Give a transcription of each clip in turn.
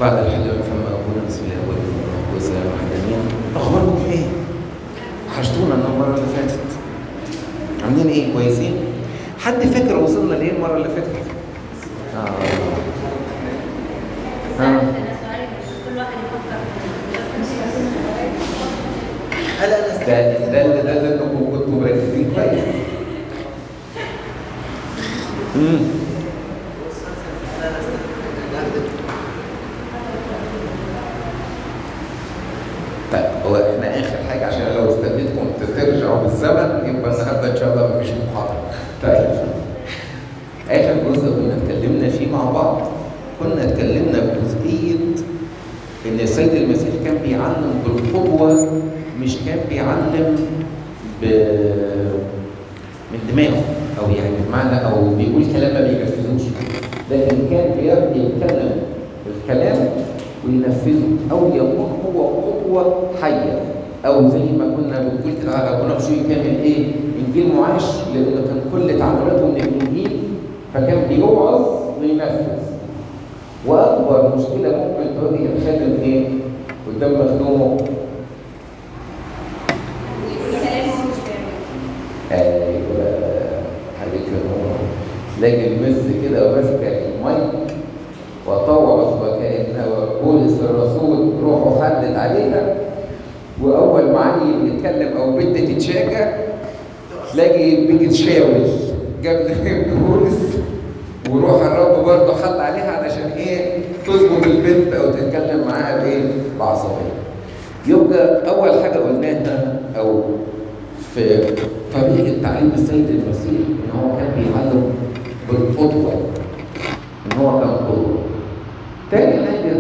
بعد الحلقة فما أبونا بسم الله والابن والسلام وحدانيا أخباركم إيه؟ وحشتونا من المرة اللي فاتت عاملين إيه كويسين؟ حد فاكر وصلنا لإيه المرة اللي فاتت؟ آه. آه. لا لا ده ده اللي ده اللي انكم كنتوا مركزين كويس امم طيب هو احنا اخر حاجه عشان لو استنيتكم ترجعوا بالزمن يبقى النهارده ان شاء الله مفيش محاضره طيب اخر جزء كنا اتكلمنا فيه مع بعض كنا اتكلمنا في جزئيه ان السيد المسيح كان بيعلم بالقدوه مش كان بيعلم ب... من دماغه او يعني بمعنى او بيقول كلام ما بينفذوش لكن كان بيتكلم الكلام وينفذه او يكون هو قدوه حيه او زي ما كنا بنقول كده على ابونا بشوي كامل ايه انجيل معاش لانه كان كل تعاملاته من الانجيل فكان بيوعظ وينفذ واكبر مشكله ممكن تواجه الخادم ايه قدام مخدومه ايوه حاجه كده تلاقي المس كده وماسكه المايك وطوعت وكأن بولس الرسول روحه حدت عليها واول ما عيل يتكلم او بنت تتشاجع تلاقي بتتشاول قبل بولس وروح الرب برضه حط عليها علشان ايه تظبط البنت او تتكلم معاها بايه بعصبيه يبقى اول حاجه قلناها او في طريقه تعليم السيد المسيح ان هو كان بيعلم بالقدوه ان هو كان قدوه تاني حاجه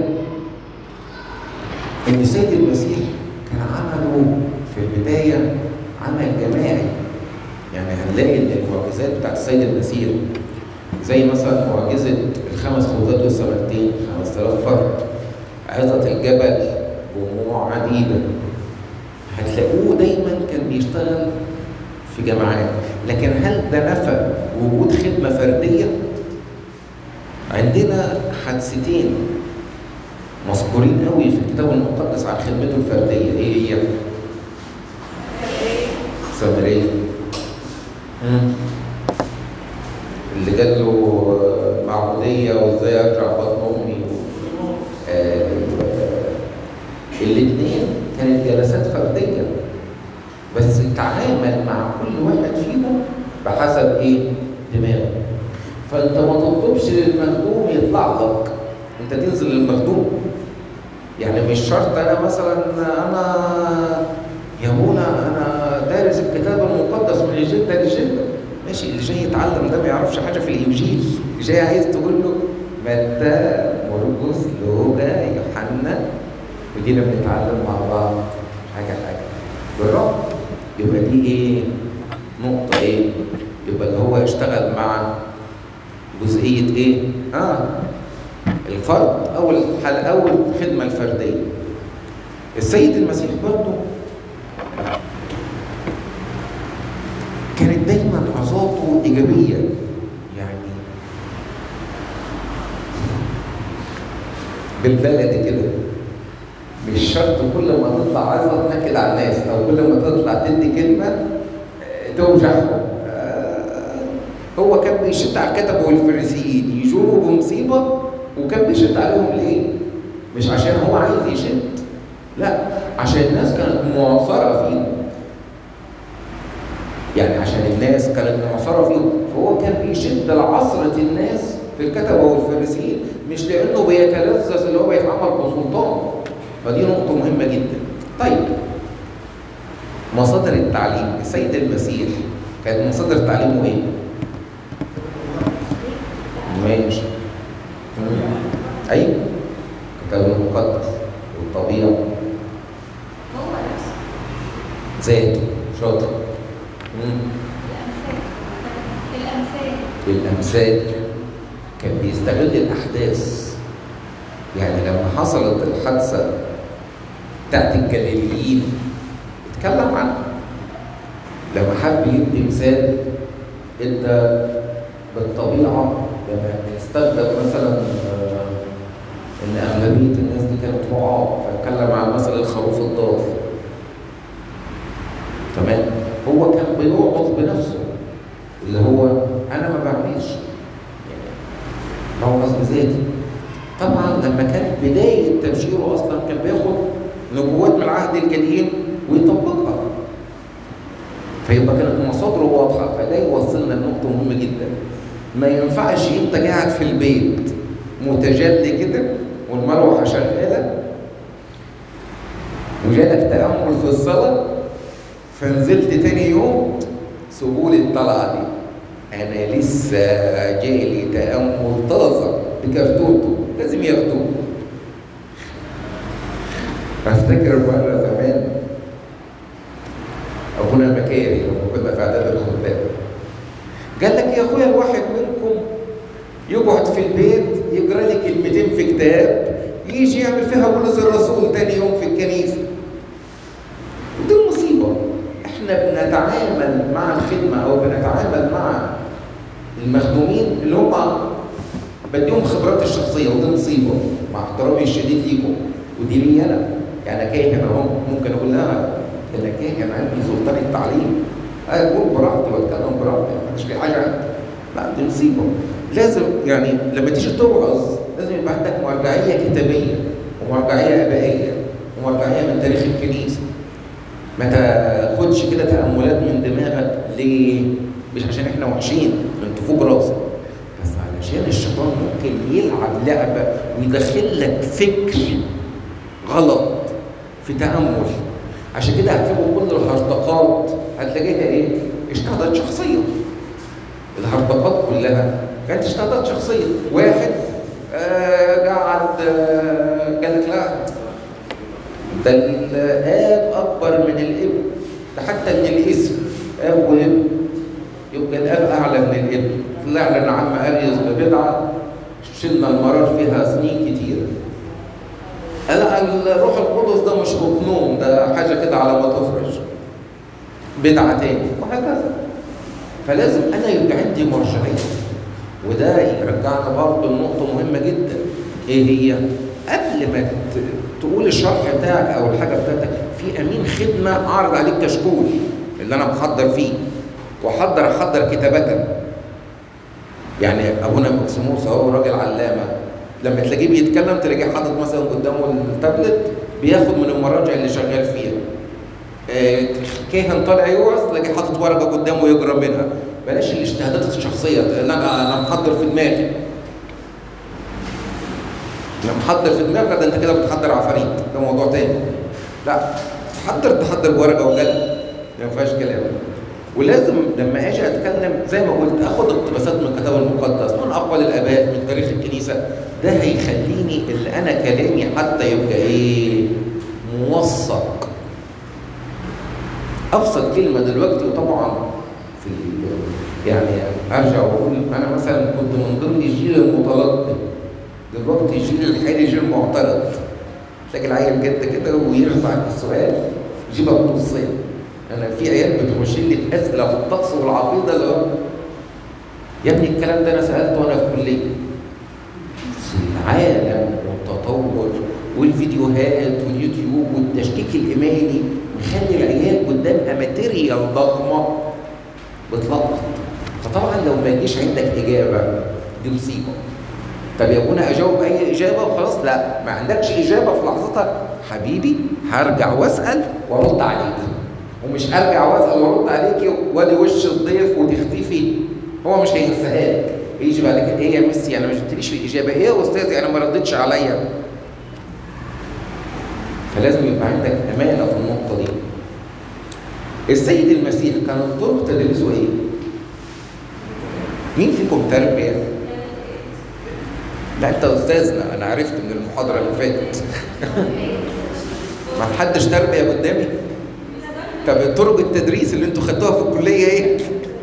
ان السيد المسيح كان عمله في البدايه عمل جماعي يعني هنلاقي ان المعجزات بتاعت السيد المسيح زي مثلا معجزه الخمس خبزات والسمكتين 5000 فرد عظه الجبل جموع عديده هتلاقوه دايما كان بيشتغل في جماعات لكن هل ده نفى وجود خدمه فرديه عندنا حادثتين مذكورين قوي في الكتاب المقدس عن خدمته الفرديه ايه هي سامريه اللي جات له معموديه وازاي ارجع بطن امي آه الاثنين كانت جلسات فرديه بس تعامل مع كل واحد فيهم بحسب ايه دماغه فانت ما تطلبش للمخدوم يطلع لك انت تنزل للمخدوم يعني مش شرط انا مثلا انا يا ابونا انا دارس الكتاب المقدس من الجده للجده ماشي اللي جاي يتعلم ده ما يعرفش حاجه في الانجيل اللي جاي عايز تقول له متى مرقس لوقا يوحنا ودينا بنتعلم مع بعض حاجه حاجه بالرغم يبقى دي ايه نقطه ايه يبقى اللي هو يشتغل مع جزئيه ايه اه الفرد اول حل اول خدمه الفرديه السيد المسيح برضه كانت دايما عظاته ايجابيه يعني بالبلدي كده مش شرط كل ما تطلع عظه تنكد على الناس او كل ما تطلع تدي كلمه توجعهم هو كان بيشد على الكتبه والفريسيين يجوا بمصيبه وكان بيشد عليهم ليه؟ مش عشان هو عايز يشد لا عشان الناس كانت معصره فيه يعني عشان الناس كانت معصره فيه فهو كان بيشد لعصره الناس في الكتبه والفريسيين مش لانه بيتلذذ اللي هو بيتعامل بسلطان فدي نقطة مهمة جدا. طيب مصادر التعليم السيد المسيح كانت مصادر تعليمه ايه؟ ماشي ايوه الكتاب المقدس والطبيعة هو نفسه ذاته شاطر الأمثال الأمثال كان بيستغل الأحداث يعني لما حصلت الحادثة بتاعت الجليليين اتكلم عنها لما حب يدي مثال ادى بالطبيعة لما يستخدم مثلا ان اغلبيه الناس دي كانت رعاة فاتكلم عن مثل الخروف الضال تمام هو كان بيوعظ بنفسه اللي هو انا ما بعملش يعني بوعظ بذاتي طبعا لما كانت بدايه تبشيره اصلا كان بياخد نبوات من العهد القديم ويطبقها فيبقى كانت مصادره واضحه فده يوصلنا لنقطه مهمه جدا ما ينفعش انت قاعد في البيت متجلي كده والمروحه شغاله وجالك تامل في الصلاه فنزلت تاني يوم سهول الطلعه دي انا لسه جاي لي تامل طازه بكرتونته لازم ياخدوه افتكر مره زمان ابونا مكاري لما كنا في اعداد الخدام قال لك يا اخويا الواحد منكم يقعد في البيت يقرا لي كلمتين في كتاب يجي يعمل فيها بولس الرسول تاني يوم في الكنيسه ودي مصيبه احنا بنتعامل مع الخدمه او بنتعامل مع المخدومين اللي هم بديهم خبراتي الشخصيه ودي مصيبه مع احترامي الشديد ليكم ودي لي انا يعني كاهن اهو ممكن اقول لها انا كاهن عندي سلطان التعليم اقول براحتي واتكلم براحتي ما حدش ليه حاجه عندي لا دي مصيبه لازم يعني لما تيجي توعظ لازم يبقى عندك مرجعيه كتابيه ومرجعيه ابائيه ومرجعيه من تاريخ الكنيسه ما تاخدش كده تاملات من دماغك ليه؟ مش عشان احنا وحشين انتوا فوق راسك بس علشان الشيطان ممكن يلعب لعبه ويدخل لك فكر غلط في تامل عشان كده هتلاقوا كل الهرطقات هتلاقيها ايه؟ اجتهادات شخصيه الهرطقات كلها كانت اجتهادات شخصيه واحد آه قعد آه قال لك لا ده الاب اكبر من الابن ده حتى من الاسم اب وابن يبقى الاب اعلى من الابن طلع لنا عم اريس ببدعه شلنا المرار فيها سنين كتيره قال الروح القدس ده مش اقنوم ده حاجه كده على ما تفرج بدعه تاني وهكذا فلازم انا يبقى عندي مرجعيه وده يرجعنا برضه لنقطه مهمه جدا ايه هي؟ قبل ما تقول الشرح بتاعك او الحاجه بتاعتك في امين خدمه اعرض عليك كشكول اللي انا محضر فيه واحضر احضر كتابه يعني ابونا مكسيموس اهو راجل علامه لما تلاقيه بيتكلم تلاقيه حاطط مثلا قدامه التابلت بياخد من المراجع اللي شغال فيها آه كاهن طالع يوعظ تلاقيه حاطط ورقه قدامه يقرا منها بلاش الاجتهادات الشخصيه اللي انا انا محضر في دماغي لما محضر في دماغك ده انت كده بتحضر عفاريت ده موضوع تاني لا تحضر تحضر بورقه وقلم ما فيهاش كلام ولازم لما اجي اتكلم زي ما قلت اخد اقتباسات من الكتاب المقدس من اقوال الاباء من تاريخ الكنيسه ده هيخليني اللي انا كلامي حتى يبقى ايه موثق ابسط كلمه دلوقتي وطبعا في يعني ارجع واقول انا مثلا كنت من ضمن الجيل المتلقي دلوقتي الجيل الحالي جيل معترض تلاقي العيل جد كده ويرفع السؤال يجيبها بنصين انا في عيال بتخش لي باسئله في الطقس والعقيده اللي هو يا ابني الكلام ده انا سالته وانا في كليه العالم والتطور والفيديوهات واليوتيوب والتشكيك الايماني مخلي العيال قدامها ماتيريال ضخمه بتلقط فطبعا لو ما يجيش عندك اجابه دي مصيبه طب يا ابونا اجاوب اي اجابه وخلاص لا ما عندكش اجابه في لحظتها حبيبي هرجع واسال وارد عليك ومش ارجع واسال وارد عليكي وادي وش الضيف وتختفي هو مش هينساها لك يجي بعد كده ايه يا ميسي انا ما جبتليش الاجابه ايه يا استاذي انا ما ردتش عليا فلازم يبقى عندك امانه في النقطه دي السيد المسيح كان طرق تدريسه ايه؟ مين فيكم تربيه؟ لا انت استاذنا انا عرفت من المحاضره اللي فاتت ما حدش تربيه قدامي طب طرق التدريس اللي انتوا خدتوها في الكليه ايه؟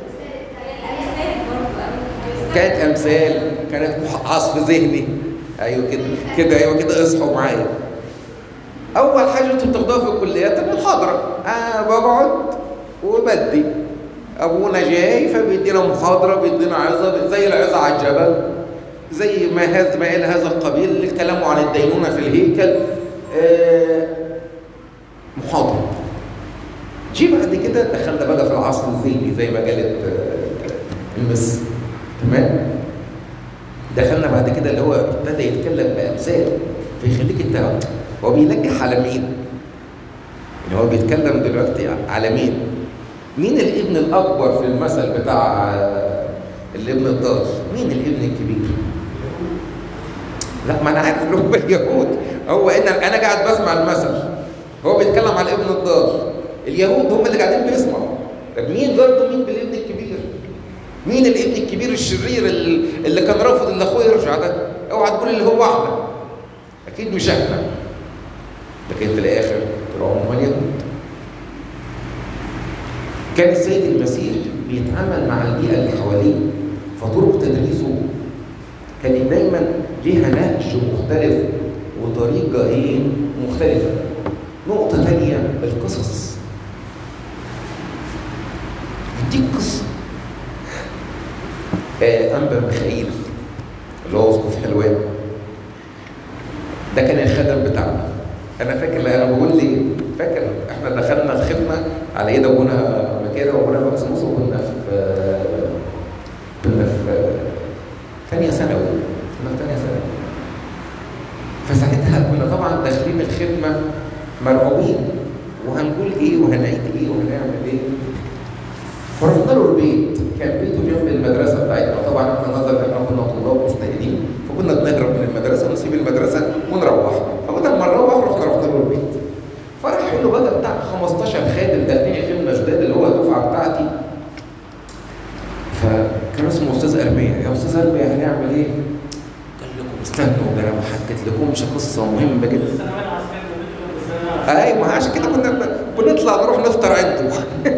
كانت امثال كانت عصف ذهني ايوه كده كده ايوه كده اصحوا معايا اول حاجه انتوا بتاخدوها في الكليات المحاضره انا بقعد وبدي ابونا جاي فبيدينا محاضره بيدينا عظه زي العظه على الجبل زي ما هذا ما الى هذا القبيل اللي اتكلموا عن الدينونه في الهيكل آه، محاضره جي بعد كده دخلنا بقى في العصر الذهني زي ما قالت آه، المس تمام دخلنا بعد كده اللي هو ابتدى يتكلم بامثال فيخليك انت هو بيلجح على مين؟ يعني هو بيتكلم دلوقتي على مين؟ مين الابن الاكبر في المثل بتاع آه، الابن الضال؟ مين الابن الكبير؟ لا ما انا عارف اللي هم اليهود هو انا انا قاعد بسمع المثل هو بيتكلم على الابن الضال اليهود هم اللي قاعدين بيسمعوا طب مين برضه مين بالابن الكبير؟ مين الابن الكبير الشرير اللي اللي كان رافض ان اخوه يرجع ده؟ اوعى تقول اللي هو احنا اكيد مش احنا لكن في الاخر طلعوا هم اليهود كان السيد المسيح بيتعامل مع البيئه اللي حواليه فطرق تدريسه كانت دايما ليها نهج مختلف وطريقه ايه مختلفه نقطه ثانيه القصص اديك قصه آه انبا ميخائيل اللي هو اسقف حلوان ده كان الخدم بتاعنا انا فاكر انا بقول لي فاكر احنا دخلنا الخدمه على ايد ابونا مكيرة وابونا مكسوس وكنا في كنا في ثانيه ثانوي كنا في ثانيه ثانوي فساعتها كنا طبعا داخلين الخدمه مرعوبين وهنقول ايه وهنعيد ايه وهنعمل ايه فرحنا له البيت كان بيته جنب المدرسه بتاعتنا طبعا احنا نظر احنا كنا طلاب مجتهدين فكنا بنهرب من المدرسه ونسيب المدرسه ونروح فبدل ما نروح رحنا رحنا له البيت فراح له بقى بتاع 15 خادم داخلين خدمه جداد اللي هو الدفعه بتاعتي فكان اسمه استاذ ارميا يا استاذ ارميا هنعمل ايه؟ قال لكم استنوا ده انا ما حكيت لكمش قصه مهمه جدا ايوه ما عشان كده كنا ب- بنطلع نروح نفطر عنده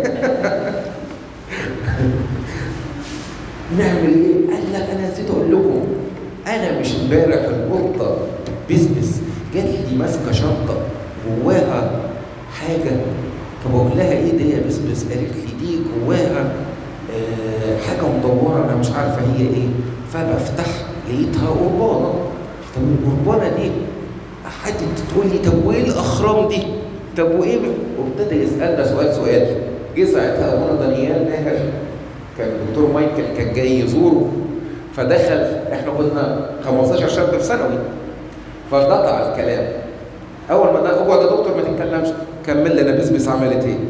نعمل ايه؟ قال لك انا نسيت اقول لكم انا مش امبارح القطه بسبس جات لي ماسكه شنطه جواها حاجه فبقول لها ايه دي يا بسبس؟ قالت لي دي جواها آه حاجه مدوره انا مش عارفه هي ايه فبفتح لقيتها قربانه طب القربانه دي قعدت تقول لي طب وايه الاخرام دي؟ طب وايه وابتدى يسالنا سؤال سؤال جه ساعتها ابونا دانيال ماهر كان الدكتور مايكل كان جاي يزوره فدخل احنا كنا 15 شاب في ثانوي فقطع الكلام اول ما ده اقعد يا دكتور ما تتكلمش كمل لنا بسبس عملت ايه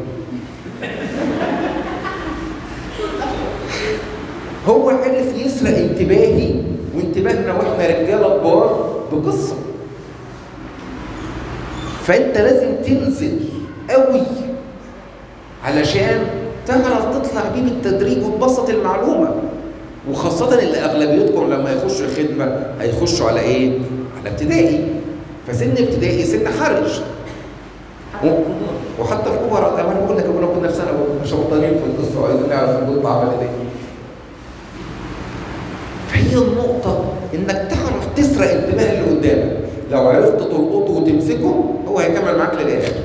هو عرف يسرق انتباهي وانتباهنا واحنا رجاله كبار بقصه فانت لازم تنزل قوي علشان تعرف تطلع بيه بالتدريج وتبسط المعلومه وخاصة اللي أغلبيتكم لما يخشوا الخدمة هيخشوا على إيه؟ على ابتدائي فسن ابتدائي سن حرج و- وحتى الكبار انا بقول لك ابونا كنا في سنه شبطانين في القصه وعايزين نعرف القطه عملت ايه فهي النقطه انك تعرف تسرق انتباه اللي قدامك لو عرفت تلقطه وتمسكه هو هيكمل معاك للاخر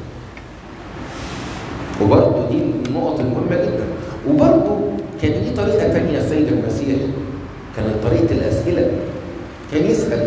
وبرضه دي النقط المهمه جدا وبرضه كان ليه طريقه ثانيه السيد المسيح كانت طريقه الاسئله كان يسال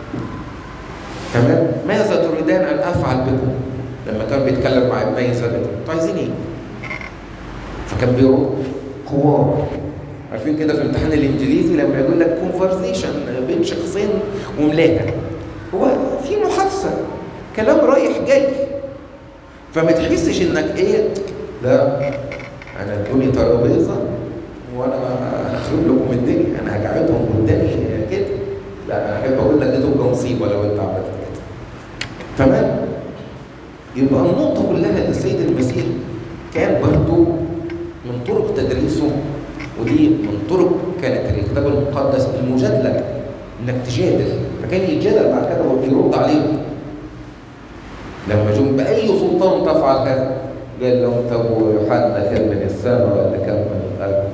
تمام ماذا تريدان ان افعل بكم لما كان بيتكلم مع ابني سادته انتوا عايزين ايه فكان بيرد حوار عارفين كده في الامتحان الانجليزي لما يقول لك كونفرزيشن بين شخصين وملاكه هو في محادثه كلام رايح جاي فما تحسش انك ايه لا انا ادوني ترابيزه وانا هخرب لكم الدنيا انا هقعدهم قدامي كده لا انا احب اقول لك دي تبقى مصيبه لو انت عملت كده تمام يبقى النقطه كلها ان السيد المسيح كان برضو من طرق تدريسه ودي من طرق كانت الكتاب المقدس المجادله انك تجادل فكان يتجادل مع كده ويرد عليهم لما جم باي سلطان تفعل هذا قال لهم طب يوحنا كان من السماء ولا كان من الارض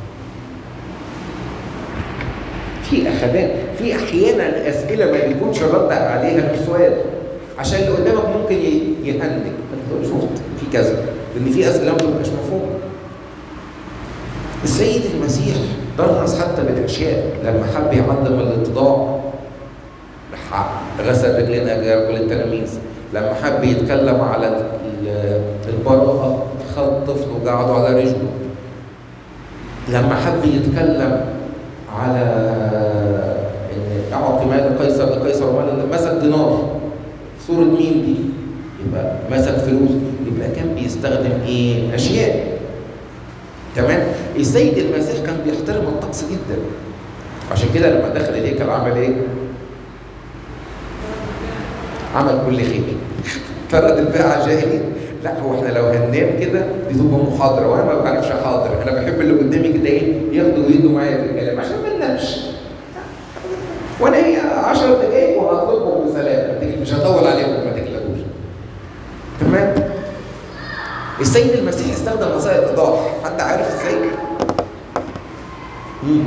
في اخذان في احيانا اسئله ما بيكونش الرد عليها بسؤال عشان اللي قدامك ممكن ي- يهنج تقول شفت في كذا لان في اسئله ما بتبقاش مفهومه السيد المسيح درس حتى بالاشياء لما حب يعلم الاتضاع راح غسل رجلين رجل التلاميذ لما حب يتكلم على ال- البراءة خد طفل وقعده على رجله لما حب يتكلم على ان اعطي مال قيصر لقيصر ومال مسك دينار صورة مين دي؟ يبقى مسك فلوس يبقى كان بيستخدم ايه؟ اشياء تمام؟ السيد المسيح كان بيحترم الطقس جدا عشان كده لما دخل الهيكل عمل ايه؟ عمل كل خير فرد الباعة جاهلي لا هو احنا لو هننام كده دي تبقى محاضره وانا ما بعرفش احاضر انا بحب اللي قدامي كده ايه ياخدوا ويدوا معايا في الكلام عشان ما ننامش وانا هي 10 دقايق وهطلبهم بسلام مش هطول عليكم ما تقلقوش تمام السيد المسيح استخدم وسائل الايضاح حد عارف ازاي؟ مم.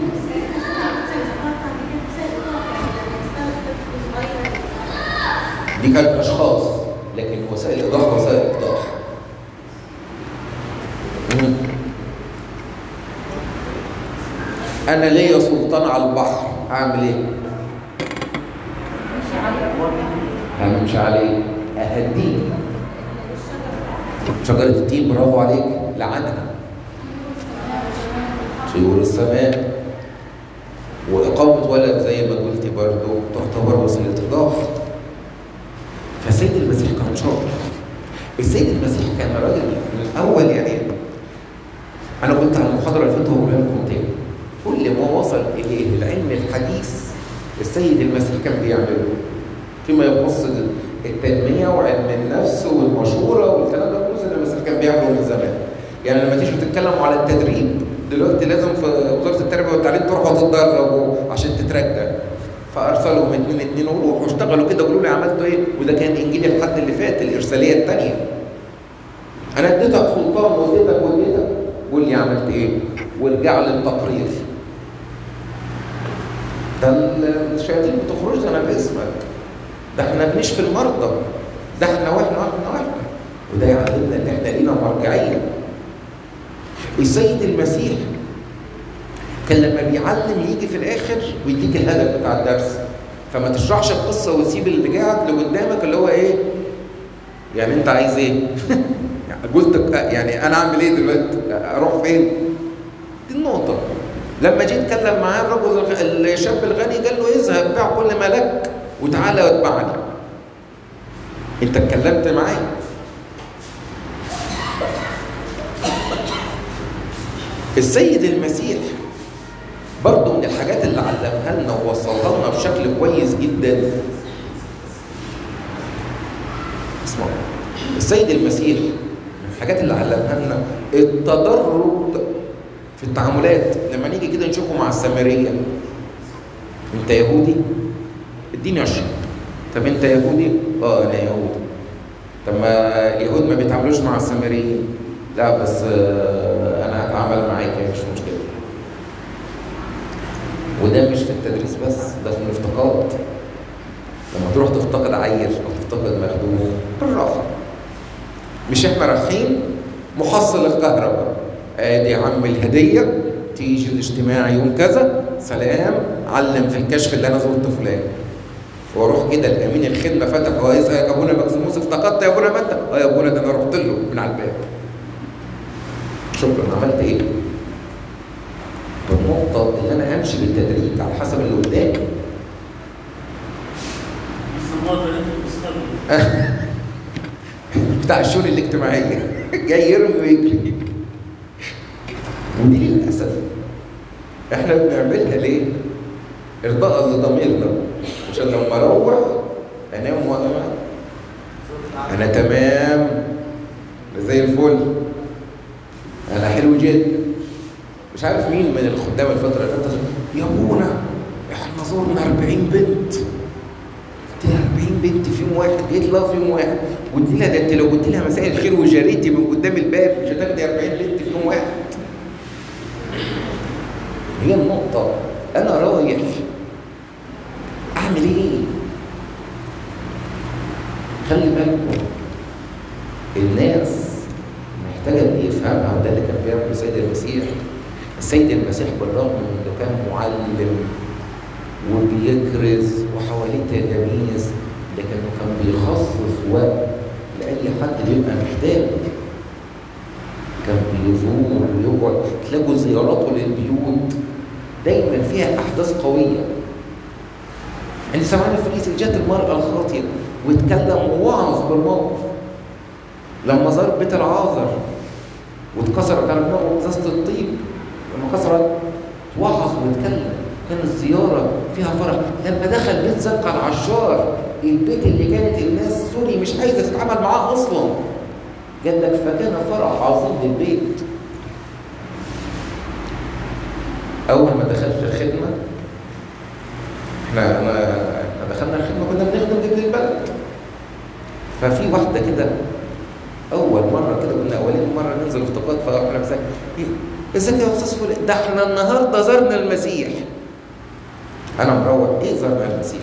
دي كانت اشخاص لكن وسائل الايضاح وسائل الايضاح مم. انا ليا سلطان على البحر اعمل ايه همشي عليه اهديه شجرة التين برافو عليك لعنها طيور السماء وإقامة ولد زي ما قلتي برضو تعتبر وسيلة إيضاح فالسيد المسيح كان شاطر السيد المسيح كان راجل من الأول يعني أنا قلت على المحاضرة اللي فاتت وبقولها لكم تاني كل ما وصل إليه العلم الحديث السيد المسيح كان بيعمله فيما يخص التنمية وعلم النفس والمشورة والكلام ده كله السيد المسيح كان بيعمله من زمان يعني لما تيجوا تتكلموا على التدريب دلوقتي لازم في وزارة التربية والتعليم تروحوا تتدربوا عشان تترجى فارسلهم اتنين اتنين وروحوا اشتغلوا كده قولوا لي عملتوا ايه وده كان انجيل الحد اللي فات الارساليه الثانيه انا اديتك سلطان واديتك واديتك قول لي عملت ايه وارجع لي التقرير ده الشياطين بتخرج لنا باسمك ده احنا بنشفي المرضى ده احنا واحنا واحنا واحنا وده يعلمنا ان احنا لينا مرجعيه السيد المسيح كان لما بيعلم يجي في الاخر ويديك الهدف بتاع الدرس فما تشرحش القصه وتسيب اللي قاعد اللي قدامك اللي هو ايه يعني انت عايز ايه يعني قلت يعني انا اعمل ايه دلوقتي اروح فين دي النقطه لما جيت اتكلم معاه الرجل الشاب الغني قال له اذهب بيع كل ما لك وتعالى واتبعني انت اتكلمت معايا السيد المسيح برضه من الحاجات اللي علمها لنا ووصلها لنا بشكل كويس جدا اسمعوا السيد المسيح من الحاجات اللي علمها لنا التدرج في التعاملات لما نيجي كده نشوفه مع السامريه انت يهودي اديني 20 طب انت يهودي اه انا يهودي طب ما اليهود ما بيتعاملوش مع السامريين لا بس آه انا هتعامل معاك مش مشكله وده مش في التدريس بس ده في الافتقاد لما تروح تفتقد عيل او تفتقد مخدوم بالراحه مش احنا رايحين محصل الكهرباء ادي يا عم الهديه تيجي الاجتماع يوم كذا سلام علم في الكشف اللي انا زرت فلان واروح كده الامين الخدمه فتح كويس يا ابونا مكسوموس افتقدت يا ابونا متى اه يا ابونا ده انا رحت له من على الباب شكرا عملت ايه؟ النقطة اللي أنا أمشي بالتدريج على حسب اللي قدامي. بتاع الشؤون الاجتماعية جاي يرمي ويجري. ودي للأسف إحنا بنعملها ليه؟ إرضاء لضميرنا عشان لما أروح أنام وأنا أنا تمام زي الفل أنا حلو جدا مش عارف مين من الخدام الفترة اللي فاتت يا ابونا احنا زورنا 40 بنت قلت لها 40 بنت فيهم واحد جيت لها فيهم واحد قلت لها ده انت لو قلت لها مساء الخير وجريتي من قدام الباب مش هتاخدي 40 بنت فيهم واحد هي النقطة أنا رايح أعمل إيه؟ خلي بالكم الناس محتاجة اللي يفهمها وده اللي كان بيعمله السيد المسيح السيد المسيح بالرغم من انه كان معلم وبيكرز وحواليه تلاميذ لكنه كان بيخصص وقت لاي حد بيبقى محتاج كان بيزور ويقعد تلاقوا زياراته للبيوت دايما فيها احداث قويه يعني سمعنا في كيس جت المراه الخاطئه واتكلم ووعظ بالموقف لما زار بيت العازر واتكسرت على دماغه ازازه الطيب لما كسرت وعظ واتكلم كانت زياره فيها فرح لما دخل بيت زكا العشار البيت اللي كانت الناس سوري مش عايزه تتعامل معاه اصلا قال لك فكان فرح عظيم للبيت اول ما دخلت الخدمه احنا انا احنا دخلنا الخدمه كنا بنخدم ابن البلد ففي واحده كده اول مره كده كنا اولين مره ننزل افتقاد فاحنا مساك ايه ازيك يا استاذ فلان ده احنا النهارده زرنا المسيح انا مروح ايه زرنا المسيح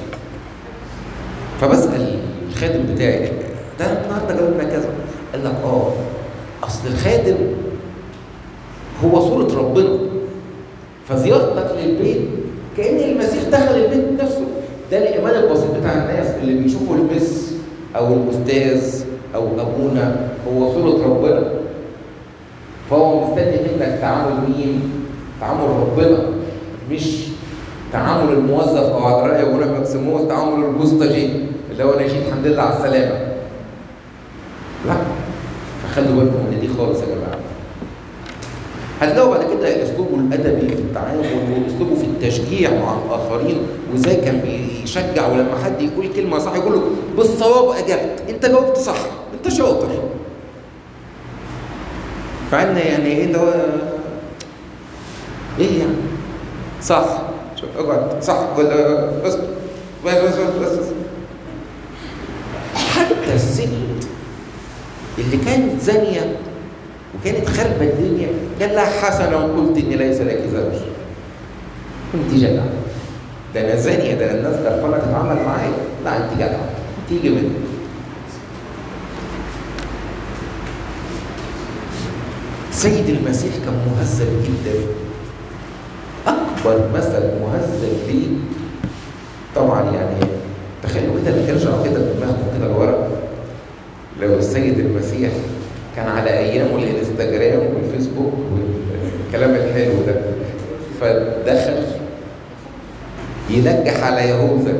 فبسال الخادم بتاعي ده النهارده جاب لنا كذا قال لك اه اصل الخادم هو صوره ربنا فزيارتك للبيت كان المسيح دخل البيت نفسه ده الايمان البسيط بتاع الناس اللي بيشوفوا المس او الاستاذ او ابونا هو صوره ربنا فهو مستني منك تعامل مين؟ تعامل ربنا مش تعامل الموظف او على راي ابونا ماكسيموس تعامل البوسطجي اللي هو نشيد الحمد لله على السلامه لا فخلوا بالكم من دي خالص يا جماعه هتلاقوا بعد كده اسلوبه الادبي في التعامل واسلوبه في التشجيع مع الاخرين وازاي كان بيشجع ولما حد يقول كلمه صح يقول له بالصواب اجبت انت جاوبت صح انت شاطر فعنا يعني ايه اللي هو ايه يعني صح شوف اقعد صح ولا بس بس بس بس, بس. حتى الست اللي كانت زانيه وكانت خاربه الدنيا قال لها حسنا قلت اني ليس لك زوج كنت جدع ده انا زانيه ده الناس كرفانه تتعامل معايا لا انت جدع تيجي منك سيد المسيح كان مهذب جدا اكبر مثل مهذب ليه طبعا يعني تخيلوا كده ارجعوا كده بدماغكم كده لورا لو السيد المسيح كان على ايامه الانستجرام والفيسبوك والكلام الحلو ده فدخل ينجح على يهوذا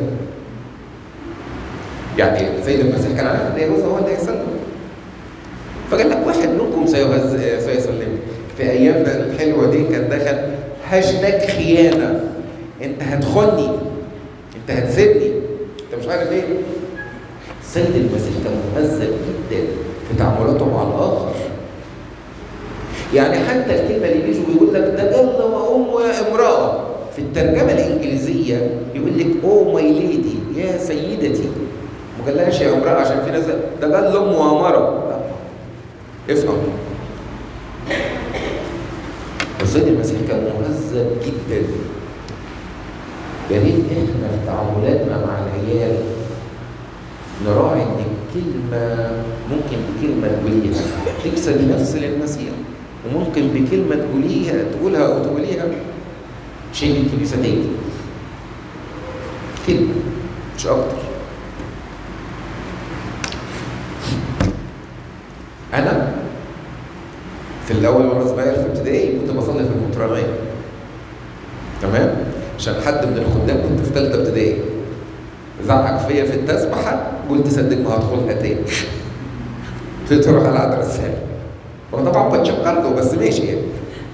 يعني السيد المسيح كان عارف ان يهوذا هو اللي هيسلم فقال لك واحد منكم سيسلم في ايامنا الحلوه دي كان دخل هاشتاج خيانه انت هتخني انت هتسيبني انت مش عارف ايه السيد المسيح كان مهذب جدا في تعاملاته مع الاخر يعني حتى الكلمه اللي بيجوا بيقول لك ده جل وام امراه في الترجمه الانجليزيه يقول لك او ماي ليدي يا سيدتي ما قالهاش يا امراه عشان في ناس ده جل ام وامره افهم السيد المسيح كان مهذب جدا يا ريت احنا في تعاملاتنا مع العيال نراعي ان الكلمه ممكن بكلمه تقوليها تكسب نفس للمسيح وممكن بكلمه تقوليها تقولها او تقوليها شيء الكنيسه تاني كلمه مش اكتر انا في الاول وانا صغير في ابتدائي كنت بصلي في المطرانيه تمام عشان حد من الخدام كنت في ثالثه ابتدائي زعق فيا في التسبحه قلت صدق ما هدخلها تاني قلت اروح على العذراء الثاني هو طبعا بتشكر له بس ماشي يعني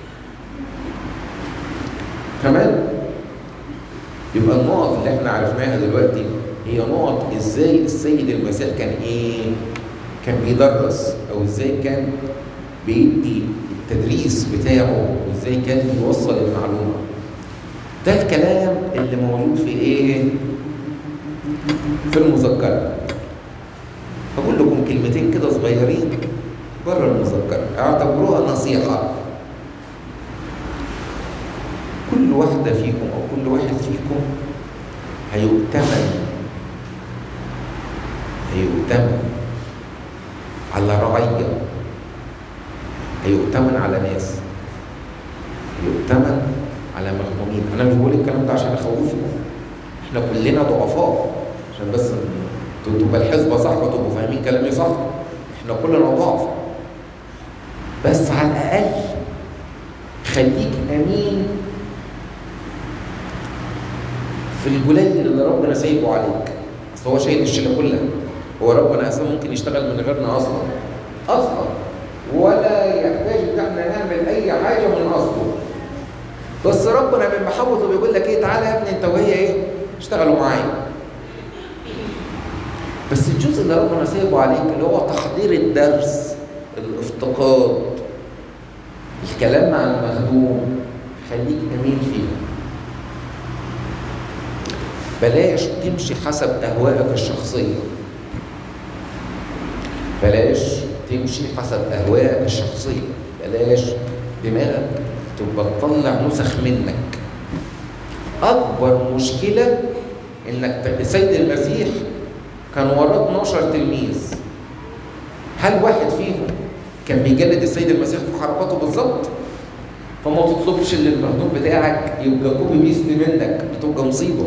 كمان يبقى النقط اللي احنا عرفناها دلوقتي هي نقط ازاي السيد المسيح كان ايه كان بيدرس او ازاي كان بيدي التدريس بتاعه وازاي كان بيوصل المعلومه ده الكلام اللي موجود في ايه في المذكره هقول لكم كلمتين كده صغيرين بره المذكره اعتبروها نصيحه كل واحده فيكم او كل واحد فيكم هيؤتمن هيؤتمن على رعيه هيؤتمن على ناس هيؤتمن الثمن على مخدومين انا مش بقول الكلام ده عشان اخوفكم احنا كلنا ضعفاء عشان بس تبقى الحسبه صح وتبقوا فاهمين كلامي صح احنا كلنا ضعف بس على الاقل خليك امين في القليل اللي ربنا سايبه عليك اصل هو شايل الشيله كلها هو ربنا اصلا ممكن يشتغل من غيرنا اصلا اصلا ولا يحتاج ان احنا نعمل اي حاجه من اصله بس ربنا من محبته بيقول لك ايه تعالى يا ابني انت وهي ايه اشتغلوا معايا بس الجزء اللي ربنا سايبه عليك اللي هو تحضير الدرس الافتقاد الكلام مع المخدوم خليك امين فيه بلاش تمشي حسب اهوائك الشخصيه بلاش تمشي حسب اهوائك الشخصيه بلاش دماغك تبقى تطلع نسخ منك اكبر مشكله انك السيد المسيح كان وراه 12 تلميذ هل واحد فيهم كان بيجلد السيد المسيح في حركاته بالظبط فما تطلبش ان المخدوم بتاعك يبقى كوبي بيست منك بتبقى مصيبه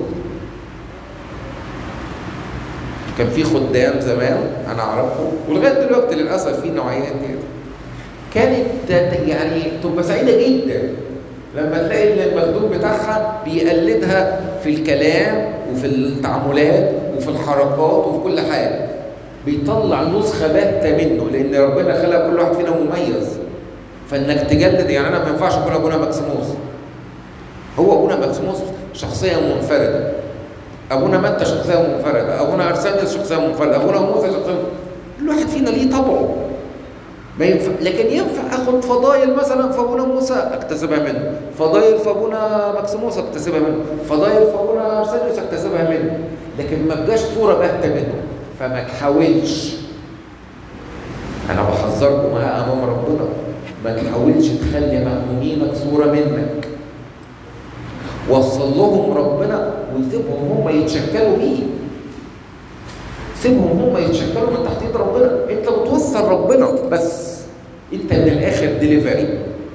كان في خدام زمان انا اعرفه ولغايه دلوقتي للاسف في نوعيات دي كانت يعني تبقى سعيده جدا لما تلاقي ان المخدوم بتاعها بيقلدها في الكلام وفي التعاملات وفي الحركات وفي كل حاجه بيطلع نسخه باته منه لان ربنا خلق كل واحد فينا مميز فانك تجلد يعني انا ما ينفعش اكون ابونا مكسيموس هو ابونا مكسيموس شخصيه منفرده ابونا متى شخصيه منفرده ابونا ارسانيوس شخصيه منفرده ابونا موسى شخصيه كل واحد فينا ليه طبعه ما ينفع لكن ينفع اخد فضايل مثلا في ابونا موسى اكتسبها منه فضايل في ابونا مكسيموس اكتسبها منه فضايل في ابونا ارسانيوس اكتسبها منه لكن ما بقاش صوره باهته منه فما تحاولش انا بحذركم امام ربنا ما تحاولش تخلي مهمومينك صوره منك وصل لهم ربنا وسيبهم هم يتشكلوا بيه سيبهم هم يتشكلوا من تحت ايد ربنا انت بتوصل ربنا بس انت من الاخر ديليفري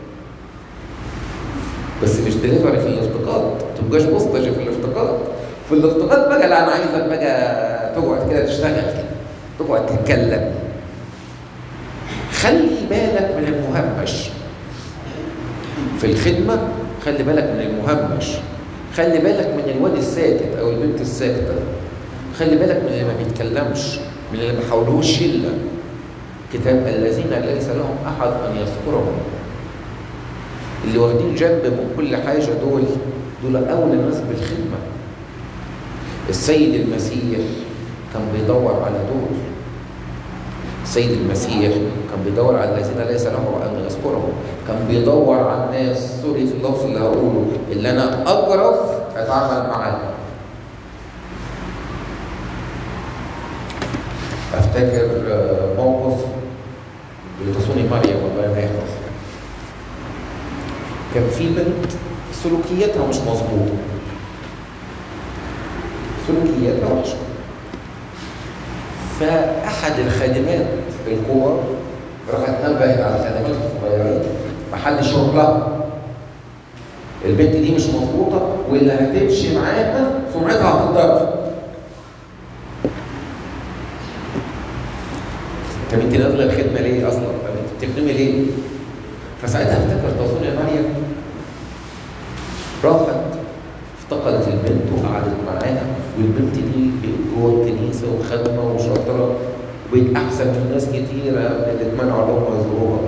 بس مش ديليفري في الافتقاد ما تبقاش بوستج في الافتقاد في الافتقاد بقى لا انا عايزك بقى تقعد كده تشتغل كده تقعد تتكلم خلي بالك من المهمش في الخدمه خلي بالك من المهمش خلي بالك من الواد الساكت او البنت الساكته خلي بالك من اللي ما بيتكلمش من اللي ما حولوش شله كتاب الذين ليس لهم احد ان يذكرهم اللي واخدين جنب من كل حاجه دول دول اولى الناس بالخدمه السيد المسيح كان بيدور على دول السيد المسيح كان بيدور على الذين ليس لهم ان يذكرهم كان بيدور على الناس سوري في اللفظ اللي هقوله اللي انا اجرف اتعامل معاه افتكر موقف بتصوني مريم الله ما يحفظ كان في بنت سلوكياتها مش مظبوطه سلوكياتها وحشه فاحد الخادمات الكبار راحت نبهت على الخدمات الصغيرين محل شغلها البنت دي مش مظبوطه واللي هتمشي معاها سمعتها هتتضرب طب انت نازله الخدمه ليه اصلا؟ طب انت بتخدمي ليه؟ فساعتها افتكر تظن يا مريم راحت افتقدت البنت وقعدت معاها والبنت دي بقت جوه الكنيسه وخدمه وشاطره وبقت احسن من ناس كتيره من اللي اتمنعوا لهم يزوروها.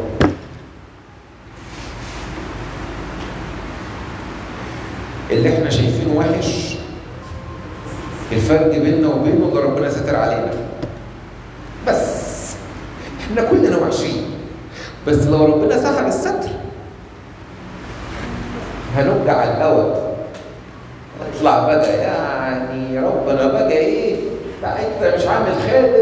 اللي احنا شايفينه وحش الفرق بيننا وبينه اللي ربنا ستر علينا. بس احنا كلنا وحشين بس لو ربنا سحب الستر هنبقى على الهوا اطلع بقى يعني ربنا بقى ايه لا انت مش عامل خادم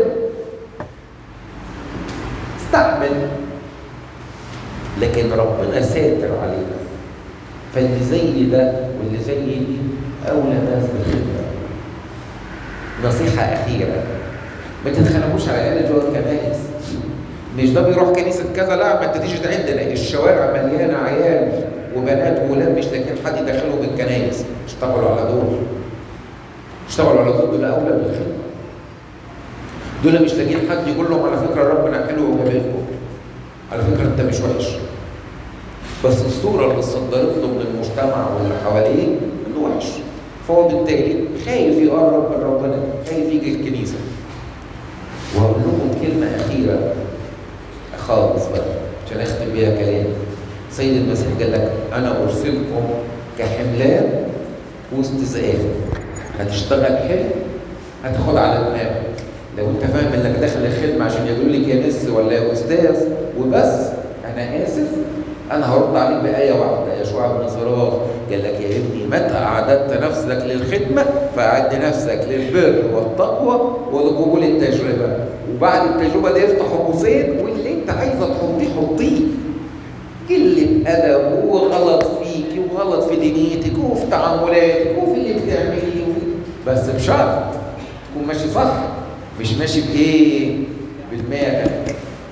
استحمل لكن ربنا ساتر علينا فاللي زي ده واللي زي دي اولى ناس بالخدمه نصيحه اخيره ما تتخانقوش على عيال جوه الكنائس مش ده بيروح كنيسه كذا لا ما انت تيجي عندنا الشوارع مليانه عيال وبنات وولاد مش لاقيين حد يدخلهم الكنايس اشتغلوا على دول اشتغلوا على دول دول اولى بالخدمه دول مش لاقيين حد يقول لهم على فكره ربنا حلو وجميلكم على فكره انت مش وحش بس الصوره اللي صدرت له من المجتمع واللي حواليه انه وحش فهو بالتالي خايف يقرب من ربنا خايف يجي الكنيسه وهقول لكم كلمه اخيره خالص بقى عشان اختم بيها كلامي سيد المسيح قال لك انا ارسلكم كحملان وسط ذئاب هتشتغل حلو هتاخد على دماغك لو انت فاهم انك داخل الخدمه عشان يقولوا لك يا مس ولا يا استاذ وبس انا اسف انا هرد عليك بايه واحده يشوع بن صراخ قال لك يا ابني متى اعددت نفسك للخدمه فاعد نفسك للبر والتقوى ولقبول التجربه وبعد التجربه دي افتح قوسين واللي انت عايزه تحطيه حطيه قله ادب وغلط فيك وغلط في دنيتك وفي تعاملاتك وفي اللي بتعمليه وفي- بس بشرط تكون ماشي صح مش ماشي بايه بدماغك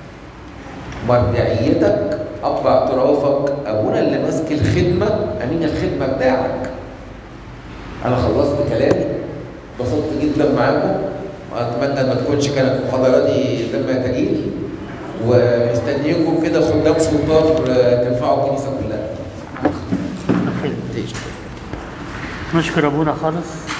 مرجعيتك اب اعترافك ابونا اللي ماسك الخدمه امين الخدمه بتاعك انا خلصت كلامي اتبسطت جدا معاكم واتمنى ما تكونش كانت محاضراتي دم تجيل ومستنيكم كده خدام شطار آه، تنفعوا الكنيسه كلها نشكر ابونا خالص